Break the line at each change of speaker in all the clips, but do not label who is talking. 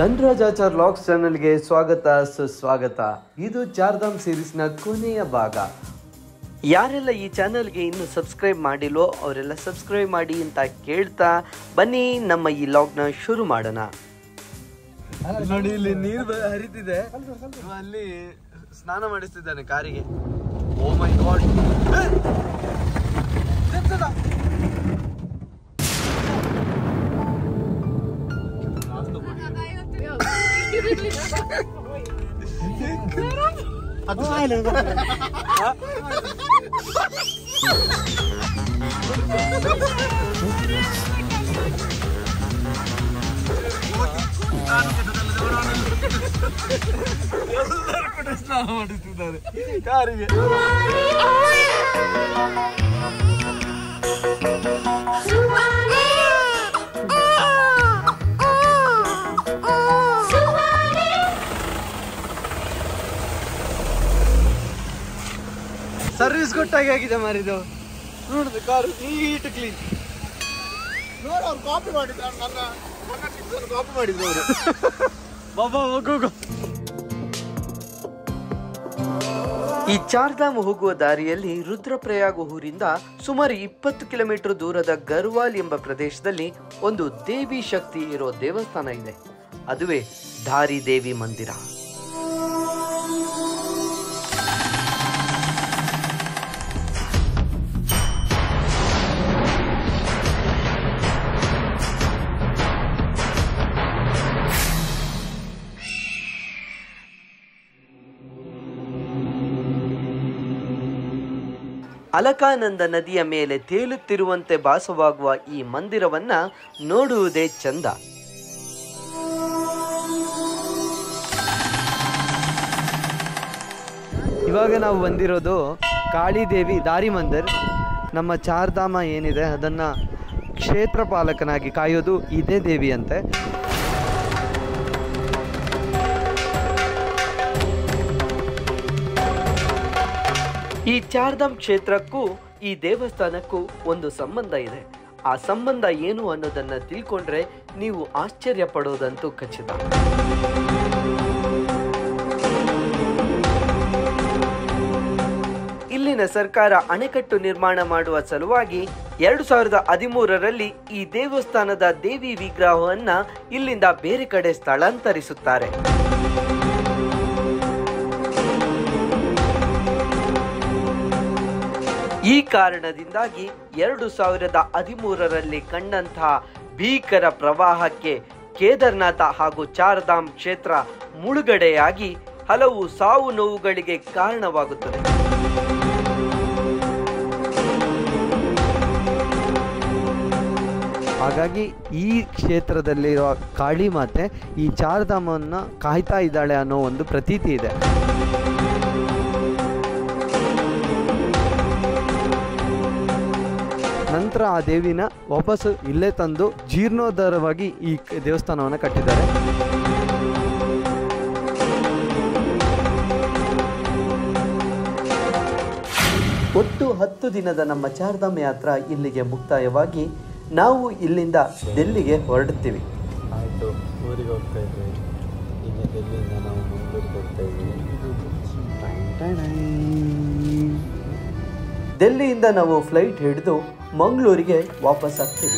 ಧನ್ರಾಜಾಚಾರ್ LOX ಚಾನೆಲ್ಗೆ ಸ್ವಾಗತ ಸುಸ್ವಾಗತ ಇದು ಚಾರ್ಧಾಮ್ ಸೀರೀಸ್ನ ಕೊನೆಯ ಭಾಗ ಯಾರೆಲ್ಲ ಈ ಚಾನೆಲ್ಗೆ ಇನ್ನು ಸಬ್ಸ್ಕ್ರೈಬ್ ಮಾಡಿಲ್ವೋ ಅವರೆಲ್ಲ ಸಬ್ಸ್ಕ್ರೈಬ್ ಮಾಡಿ ಅಂತ ಕೇಳ್ತಾ ಬನ್ನಿ ನಮ್ಮ ಈ ಲಾಗ್ನ ಶುರು ಮಾಡೋಣ ನೋಡಿ ಇಲ್ಲಿ ನೀರು ಹರಿತಿದೆ ಅಲ್ಲಿ ಸ್ನಾನ ಮಾಡಿಸ್ತಿದ್ದಾನೆ ಕಾರಿಗೆ ಓ ಮೈ ಗಾಡ್ ಸ್ನಾನ ಮಾಡಿಸ್ತಿದ್ದಾರೆ ಕಾರಿಗೆ ಸರ್ವಿಸ್ ಕೊಟ್ಟಾಗಿ ಆಗಿದೆ ಮಾರಿದು ನೋಡಿದೆ ಕಾರು ನೀಟ್ ಕ್ಲೀನ್
ನೋಡಿ ಅವ್ರು ಕಾಪಿ ಮಾಡಿದ್ದಾರೆ ನನ್ನ ನನ್ನ tips ಅನ್ನು ಕಾಪಿ ಮಾಡಿದ್ರು ಅವರು
ಬಾಬಾ ಹೋಗು ಈ ಚಾರ್ಧಾಮ್ ಹೋಗುವ ದಾರಿಯಲ್ಲಿ ರುದ್ರಪ್ರಯಾಗ ಊರಿಂದ ಸುಮಾರು ಇಪ್ಪತ್ತು ಕಿಲೋಮೀಟರ್ ದೂರದ ಗರ್ವಾಲ್ ಎಂಬ ಪ್ರದೇಶದಲ್ಲಿ ಒಂದು ದೇವಿ ಶಕ್ತಿ ಇರೋ ದೇವಸ್ಥಾನ ಇದೆ ಅದುವೇ ಧಾರಿ ದೇವಿ ಮಂದಿರ ಅಲಕಾನಂದ ನದಿಯ ಮೇಲೆ ತೇಲುತ್ತಿರುವಂತೆ ಭಾಸವಾಗುವ ಈ ಮಂದಿರವನ್ನ ನೋಡುವುದೇ ಚಂದ ಇವಾಗ ನಾವು ಬಂದಿರೋದು ಕಾಳಿದೇವಿ ದಾರಿ ಮಂದಿರ್ ನಮ್ಮ ಚಾರ್ಧಾಮ ಏನಿದೆ ಅದನ್ನ ಕ್ಷೇತ್ರ ಪಾಲಕನಾಗಿ ಕಾಯೋದು ಇದೇ ದೇವಿ ಅಂತೆ ಈ ಚಾರ್ಧಾಮ್ ಕ್ಷೇತ್ರಕ್ಕೂ ಈ ದೇವಸ್ಥಾನಕ್ಕೂ ಒಂದು ಸಂಬಂಧ ಇದೆ ಆ ಸಂಬಂಧ ಏನು ಅನ್ನೋದನ್ನ ತಿಳ್ಕೊಂಡ್ರೆ ನೀವು ಆಶ್ಚರ್ಯ ಪಡೋದಂತೂ ಖಚಿತ ಇಲ್ಲಿನ ಸರ್ಕಾರ ಅಣೆಕಟ್ಟು ನಿರ್ಮಾಣ ಮಾಡುವ ಸಲುವಾಗಿ ಎರಡು ಸಾವಿರದ ಹದಿಮೂರರಲ್ಲಿ ಈ ದೇವಸ್ಥಾನದ ದೇವಿ ವಿಗ್ರಹವನ್ನ ಇಲ್ಲಿಂದ ಬೇರೆ ಕಡೆ ಸ್ಥಳಾಂತರಿಸುತ್ತಾರೆ ಈ ಕಾರಣದಿಂದಾಗಿ ಎರಡು ಸಾವಿರದ ಹದಿಮೂರರಲ್ಲಿ ಕಂಡಂತಹ ಭೀಕರ ಪ್ರವಾಹಕ್ಕೆ ಕೇದಾರ್ನಾಥ ಹಾಗೂ ಚಾರ್ಧಾಮ್ ಕ್ಷೇತ್ರ ಮುಳುಗಡೆಯಾಗಿ ಹಲವು ಸಾವು ನೋವುಗಳಿಗೆ ಕಾರಣವಾಗುತ್ತದೆ ಹಾಗಾಗಿ ಈ ಕ್ಷೇತ್ರದಲ್ಲಿರುವ ಕಾಳಿ ಮಾತೆ ಈ ಚಾರ್ಧಾಮನ್ನ ಕಾಯ್ತಾ ಇದ್ದಾಳೆ ಅನ್ನೋ ಒಂದು ಪ್ರತೀತಿ ಇದೆ ನಂತರ ಆ ದೇವಿನ ವಾಪಸ್ಸು ಇಲ್ಲೇ ತಂದು ಜೀರ್ಣೋದ್ಧಾರವಾಗಿ ಈ ಕ- ದೇವಸ್ಥಾನವನ್ನು ಕಟ್ಟಿದ್ದಾರೆ ಒಟ್ಟು ಹತ್ತು ದಿನದ ನಮ್ಮ ಚಾರ್ಧಾಮ್ ಯಾತ್ರಾ ಇಲ್ಲಿಗೆ ಮುಕ್ತಾಯವಾಗಿ ನಾವು ಇಲ್ಲಿಂದ ಡೆಲ್ಲಿಗೆ ಹೊರಡುತ್ತೀವಿ
ಆಯಿತು ಊರಿಗೆ ಹೋಗ್ತಾ ಇದ್ವಿ ಈಗ ಡೆಲ್ಲಿಯಿಂದ ನಾವು ಮಂಗಳೂರಿಗೆ ಹೋಗ್ತಾ ಇದ್ದೀವಿ
ಡೆಲ್ಲಿಯಿಂದ ನಾವು ಫ್ಲೈಟ್ ಹಿಡಿದು ಮಂಗಳೂರಿಗೆ ವಾಪಸ್ ಆಗ್ತೀವಿ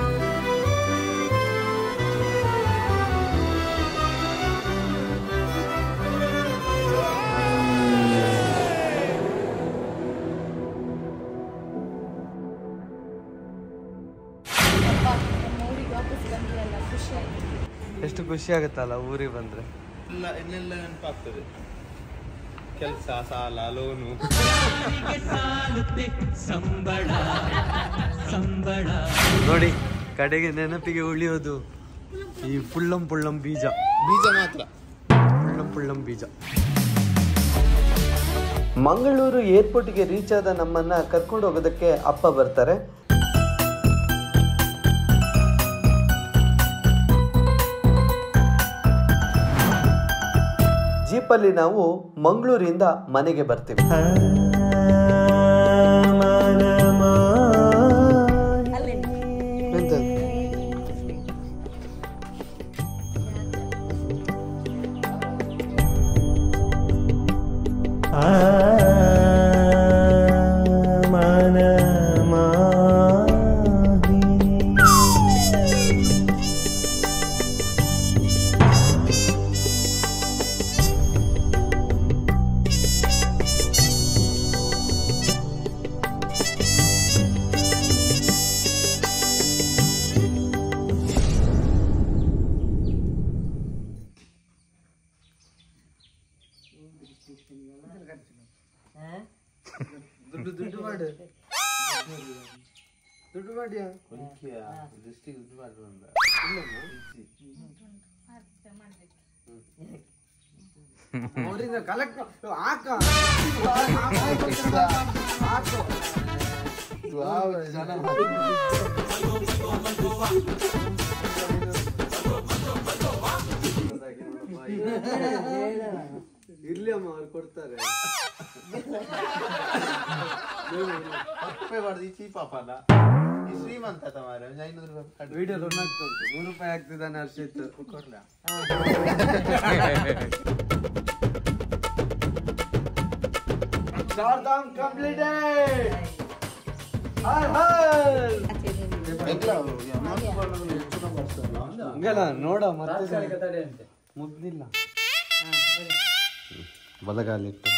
ಊರಿಗೆ ವಾಪಸ್ ಬಂದ್ರಲ್ಲ ಖುಷಿ ಆಯ್ತು
ಎಷ್ಟು ಖುಷಿ ಆಗುತ್ತಲ್ಲ ಊರಿಗೆ ಬಂದ್ರೆ
ಇಲ್ಲ ಇನ್ನೆಲ್ಲ ನೆನಪಾಗ್ತದೆ ಕೆಲಸ ಸಾಲ ಲೋನು
ನೋಡಿ ಕಡೆಗೆ ನೆನಪಿಗೆ ಉಳಿಯೋದು ಈ ಪುಳ್ಳಂ ಪುಳ್ಳಂ ಬೀಜ
ಬೀಜ ಮಾತ್ರ
ಪುಳ್ಳಂ ಪುಳ್ಳಂ ಬೀಜ ಮಂಗಳೂರು ಏರ್ಪೋರ್ಟ್ಗೆ ರೀಚ್ ಆದ ನಮ್ಮನ್ನ ಕರ್ಕೊಂಡು ಹೋಗೋದಕ್ಕೆ ಅಪ್ಪ ಬರ್ತಾರೆ ಜೀಪಲ್ಲಿ ನಾವು ಮಂಗಳೂರಿಂದ ಮನೆಗೆ ಬರ್ತೀವಿ ಎಂತ? ದುಡ್ಡು ದುಡ್ಡು ಮಾಡು ದುಡ್ಡು ಮಾಡಿಯಾ
ದೃಷ್ಟಿಗೆ ಇದು ಮಾಡುವ ಅಂದ.
ಅವರಿಂದ ಕಲೆಕ್ಟ್ ಹಾಕ ಇರ್ಲಿ ಅಮ್ಮ ಅವ್ರು ಕೊಡ್ತಾರೆ
ತಪ್ಪೇ ಮಾಡುದು ಈ ಚೀಪ್ ಪಾಪನ ಈ ಶ್ರೀಮಂತ ಮಾರ ಒಂದು ಐನೂರು ರೂಪಾಯಿ ಕಡಿಮೆ.
ವಿಡಿಯೋ ರನ್ ಆಗ್ತಾ ಉಂಟು ನೂರು ರೂಪಾಯಿ ಆಗ್ತಿದ್ದಾನೆ ಹರ್ಷಿತ್
ಕೊಡ್ಲಾ?
ಶಾರ್ದಾಮ್ ಕಂಪ್ಲೀಟೆಡ್ ಹಾಯ್ ಹಾಯ್
ಬೆಂಗ್ಲ ಅವ್ರು, ಯಾ, ನಾಲ್ಕು ಬಣ್ಣಗಳು ಹೆಚ್ಚು ನಂಬರ್ ಅಷ್ಟಲ್ಲ.
ಹಂಗಲ್ಲ ನೋಡ ಮತ್ತೆ ಮುಗ್ದಿಲ್ಲ ಬಲಗಾಲಿಟ್ಟು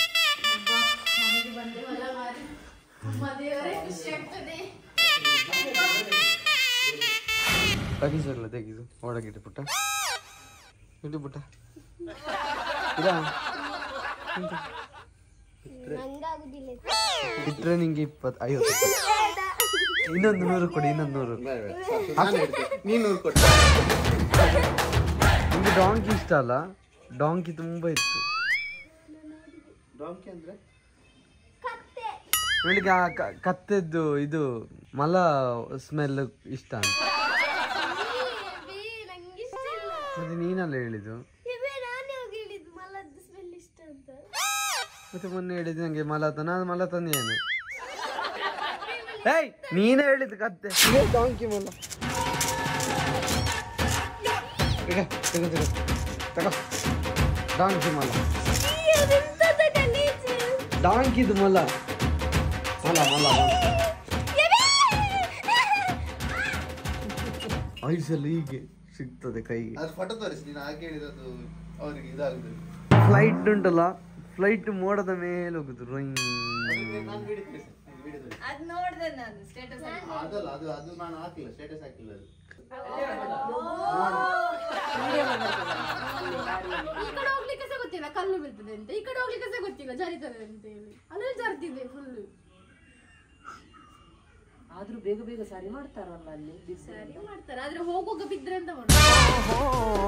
ತೆಗಿಸಲ್ಲ ತೆಗಿದು ಒಳಗಿಟ್ಟು ಪುಟ್ಟ ಇಟ್ಟು ಪುಟ್ಟ ಇದಾ
ನಂಗಾಗುದಿಲ್ಲ
ಇಟ್ರೆ ನಿಂಗೆ ಇಪ್ಪತ್ತು ಐವತ್ತು ಇನ್ನೊಂದು ನೂರು ಕೊಡಿ ಇನ್ನೊಂದು ನೂರು
ಬೇಡ, ಬೇಡ. ಸಾಕು, ನಾನು ಹೇಳ್ತೇನೆ. ನೀನ್ ನೂರು ಕೊಟ್ಟು
ನಿಮ್ಗೆ ಡಾಂಕಿ ಇಷ್ಟ ಅಲ್ಲ ಡಾಂಕಿ ತುಂಬಾ ಇತ್ತು
ಡಾಂಕಿ ಅಂದ್ರೆ
ಬೆಳಿಗ್ಗೆ ಆ ಕ- ಕತ್ತೆದ್ದು ಇದು ಮಲ ಸ್ಮೆಲ್ ಇಷ್ಟ ಅಂತ
ನಂಗಿಷ್ಟ ಇಲ್ಲ
ಮತ್ತೆ ನೀನಲ್ಲ ಹೇಳಿದ್ದು
ಇವೇ ನಾನೇ ಹೋಗಿ ಹೇಳಿದ್ದು ಮಲದ್ದು ಸ್ಮೆಲ್ ಇಷ್ಟ ಅಂತ
ಮತ್ತೆ ಮೊನ್ನೆ ಹೇಳಿದ್ದು ನಂಗೆ ಮಲ ತ ನಾನು ಮಲ ತಂದೇನು ಏಯ್ ನೀನೇ ಹೇಳಿದ್ದು ಕತ್ತೆ ಇದೇ ಡಾಂಕಿ ಮಲ ಈಗ ತೆಗೋ ತೆಗೋ ತಗೋ ಡಾಂಕಿ ಮಲ
ಅದೆಂತದ ಗಲೀಜು
ಡಾಂಕಿದು ಮಲ ಮಲ ಮಲ ಮಲ ಐಸಲ್ಲಿ ಹೀಗೆ ಸಿಗ್ತದೆ ಕೈಗೆ
ಅದು ಫೋಟೋ ತೋರಿಸಿ ನೀನು ಹಾಗೆ ಹೇಳಿರೋದು ಅವರಿಗೆ ಇದಾಗುದು
ಫ್ಲೈಟ್ ಉಂಟಲ್ಲ ಫ್ಲೈಟ್ ಮೋಡದ ಮೇಲೆ ಹೋಗುದು ರೊಯ್
ನಾನು ವಿಡಿಯೋ ತೋರಿಸಿ ವಿಡಿಯೋ ತೋರಿಸಿ
ಅದ್ ನೋಡ್ದೆ ನಾನು ಸ್ಟೇಟಸ್
ಅದಲ್ಲ ಅದು ಅದು ನಾನು ಹಾಕಿಲ್ಲ ಸ್ಟೇಟಸ್ ಹಾಕಿಲ್ಲ ಅದು
ಈ ಕಡೆ ಹೋಗ್ಲಿಕ್ಕೆ ಸಹ ಗೊತ್ತಿಲ್ಲ ಕಲ್ಲು ಬೀಳ್ತದೆ ಅಂತ ಈ ಕಡೆ ಹೋಗ್ಲಿಕ್ಕೆ ಸಹ ಗೊತ್ತಿಲ್ಲ ಜರಿತದೆ ಅಂತ ಹೇಳಿ ಅಲ್ಲೇ ಜರ್ತಿದೆ ಫುಲ್
ಆದ್ರೂ ಬೇಗ ಬೇಗ ಸರಿ ಮಾಡ್ತಾರಲ್ಲ ಅಲ್ಲಿ ಬಿಸಿ
ಸರಿ ಮಾಡ್ತಾರೆ ಆದ್ರೆ ಹೋಗುವಾಗ ಬಿದ್ರೆ ಅಂತ ಮಾಡುದು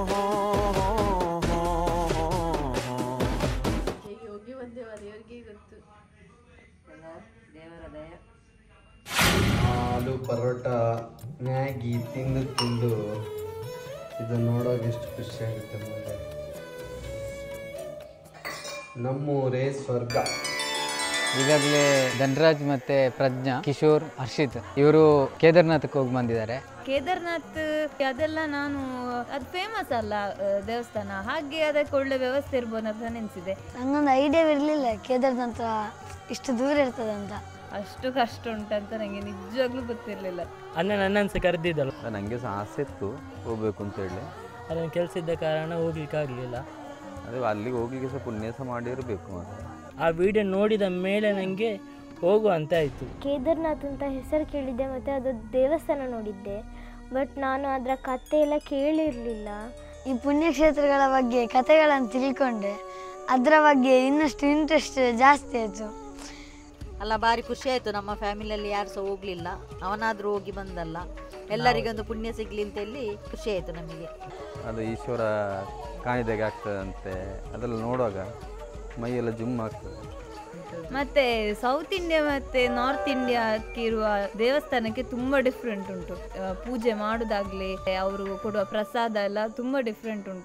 ಹೇಗೆ ಹೋಗಿ ಬಂದೇವ ದೇವರಿಗೆ ಗೊತ್ತು
ಎಲ್ಲ ದೇವರ ದಯ
ಆಲೂ ಪರೋಟ ಮ್ಯಾಗಿ ತಿಂದು ತಿಂದು ಇದು ನೋಡೋಕೆ ಎಷ್ಟು ಖುಷಿ ಆಗುತ್ತೆ ಮುಂದೆ ನಮ್ಮೂರೇ ಸ್ವರ್ಗ
ಈಗಾಗಲೇ ಧನರಾಜ್ ಮತ್ತೆ ಪ್ರಜ್ಞಾ ಕಿಶೋರ್ ಹರ್ಷಿತ್ ಇವರು ಕೇದಾರ್ನಾಥಕ್ಕೆ ಹೋಗಿ ಬಂದಿದ್ದಾರೆ
ಕೇದಾರ್ನಾಥ್ ಅದೆಲ್ಲ ನಾನು ಅದು ಫೇಮಸ್ ಅಲ್ಲ ಆ, ದೇವಸ್ಥಾನ ಹಾಗೆ ಅದಕ್ಕೆ ಒಳ್ಳೆ ವ್ಯವಸ್ಥೆ ಇರ್ಬೋದು ಅಂತ ನೆನೆಸಿದೆ
ನಂಗೊಂದು ಐಡಿಯಾ ಇರಲಿಲ್ಲ ಕೇದಾರ್ನಾಥ ಇಷ್ಟು ದೂರ ಇರ್ತದೆ ಅಂತ
ಅಷ್ಟು ಕಷ್ಟ ಉಂಟಂತ ನನಗೆ ನಿಜವಾಗ್ಲೂ ಗೊತ್ತಿರಲಿಲ್ಲ
ಅಣ್ಣ ನನ್ನನ್ನು ಸಹ ಕರೆದಿದ್ದಳು
ನನಗೆ ಸಹ ಆಸೆ ಇತ್ತು ಹೋಗ್ಬೇಕು ಅಂತ ಹೇಳಿ
ಅದನ್ನು ಕೆಲಸ ಇದ್ದ ಕಾರಣ ಹೋಗ್ಲಿಕ್ಕೆ ಆಗಲಿಲ್ಲ
ಅದೇ ಅಲ್ಲಿಗೆ ಹೋಗ್ಲಿಕ್ಕೆ ಸಹ ಪುಣ್ಯ ಸಹ ಮಾಡಿರಬೇಕು ಮಾತ್ರ
ಆ ವಿಡಿಯೋ ನೋಡಿದ ಮೇಲೆ ನನಗೆ ಹೋಗುವ ಅಂತ ಆಯಿತು
ಕೇದಾರ್ನಾಥ್ ಅಂತ ಹೆಸರು ಕೇಳಿದ್ದೆ ಮತ್ತು ಅದು ದೇವಸ್ಥಾನ ನೋಡಿದ್ದೆ ಬಟ್ ನಾನು ಅದರ ಕತೆ ಎಲ್ಲ ಕೇಳಿರಲಿಲ್ಲ
ಈ ಪುಣ್ಯಕ್ಷೇತ್ರಗಳ ಬಗ್ಗೆ ಕಥೆಗಳನ್ನು ತಿಳ್ಕೊಂಡೆ ಅದರ ಬಗ್ಗೆ ಇನ್ನಷ್ಟು ಇಂಟ್ರೆಸ್ಟ್ ಜಾಸ್ತಿ ಆಯಿತು
ಅಲ್ಲ ಭಾರಿ ಖುಷಿ ಆಯ್ತು ನಮ್ಮ ಫ್ಯಾಮಿಲಿಯಲ್ಲಿ ಯಾರು ಸಹ ಹೋಗ್ಲಿಲ್ಲ ಅವನಾದ್ರೂ ಹೋಗಿ ಬಂದಲ್ಲ ಎಲ್ಲರಿಗೊಂದು ಪುಣ್ಯ ಸಿಗ್ಲಿ ಅಂತ ಹೇಳಿ ಖುಷಿ ಆಯ್ತು ನಮಗೆ
ಅದು ಈಶ್ವರ ಕಾಣಿದಾಗೆ ಆಗ್ತದಂತೆ ಅದೆಲ್ಲ ನೋಡುವಾಗ ಮೈಯೆಲ್ಲ ಜುಮ್ ಆಗ್ತದೆ
ಮತ್ತೆ ಸೌತ್ ಇಂಡಿಯಾ ಮತ್ತೆ ನಾರ್ತ್ ಇಂಡಿಯಾಕ್ಕೆ ಇರುವ ದೇವಸ್ಥಾನಕ್ಕೆ ತುಂಬಾ ಡಿಫ್ರೆಂಟ್ ಉಂಟು ಆ, ಪೂಜೆ ಮಾಡೋದಾಗ್ಲಿ ಅವರು ಕೊಡುವ ಪ್ರಸಾದ ಎಲ್ಲ ತುಂಬಾ ಡಿಫ್ರೆಂಟ್ ಉಂಟು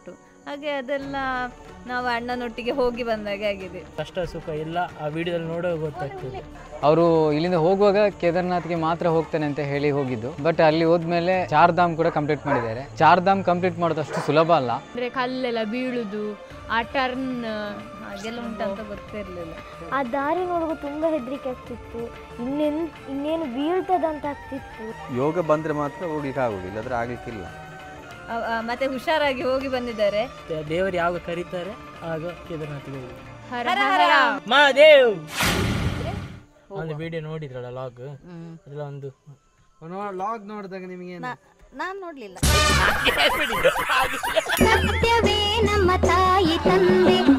ಹಾಗೆ ಅದೆಲ್ಲ ನಾವು ಅಣ್ಣನೊಟ್ಟಿಗೆ ಹೋಗಿ ಬಂದಾಗೆ ಆಗಿದೆ
ಕಷ್ಟ ಸುಖ ಎಲ್ಲ ಆ ವಿಡಿಯೋದಲ್ಲಿ ನೋಡುವಾಗ ಗೊತ್ತಾಗ್ತದೆ
ಅವರು ಇಲ್ಲಿಂದ ಹೋಗುವಾಗ ಕೇದಾರ್ನಾಥ್ಗೆ ಮಾತ್ರ ಹೋಗ್ತಾನೆ ಅಂತ ಹೇಳಿ ಹೋಗಿದ್ದು ಬಟ್ ಅಲ್ಲಿ ಹೋದ್ಮೇಲೆ ಚಾರ್ ಧಾಮ್ ಕೂಡ ಕಂಪ್ಲೀಟ್ ಮಾಡಿದ್ದಾರೆ ಚಾರ್ ಧಾಮ್ ಕಂಪ್ಲೀಟ್ ಮಾಡೋದು ಅಷ್ಟು ಸುಲಭ ಅಲ್ಲ
ಅಂದ್ರೆ ಕಲ್ಲೆಲ್ಲ ಬೀಳುದು ಆ ಟರ್ನ್ ಹಾಗೆಲ್ಲ ಉಂಟಂತ ಗೊತ್ತಿರಲಿಲ್ಲ
ಆ ದಾರಿ ನೋಡುವಾಗ ತುಂಬ ಹೆದರಿಕೆ ಆಗ್ತಿತ್ತು ಇನ್ನೇನು ಇನ್ನೇನು ಬೀಳ್ತದಂತ ಆಗ್ತಿತ್ತು
ಯೋಗ ಬಂದರೆ ಮಾತ್ರ ಹೋಗ್ಲಿಕ್ಕೆ ಆಗೋದು ಇಲ್ಲಾಂದ್ರೆ ಆಗಲಿಕ್ಕಿಲ್ಲ
ಮತ್ತೆ ಹುಷಾರಾಗಿ ಹೋಗಿ ಬಂದಿದ್ದಾರೆ
ದೇ- ದೇವರು ಯಾವಾಗ ಕರೀತಾರೆ ಆಗ ಕೇದಾರ್ನಾಥ್ಗೆ ಹೋಗುದು
ಹರ ಹರ
ಮಹಾದೇವ್ ಒಂದು ವಿಡಿಯೋ ನೋಡಿದ್ರಲ್ಲ ಲಾಗ್ ಅದೆಲ್ಲ ಒಂದು
ಲಾಗ್ ನೋಡಿದಾಗ ನಿಮಗೆ
ನಾನು ನೋಡ್ಲಿಲ್ಲ
ಸತ್ಯವೇ ನಮ್ಮ ತಾಯಿ ತಂದೆ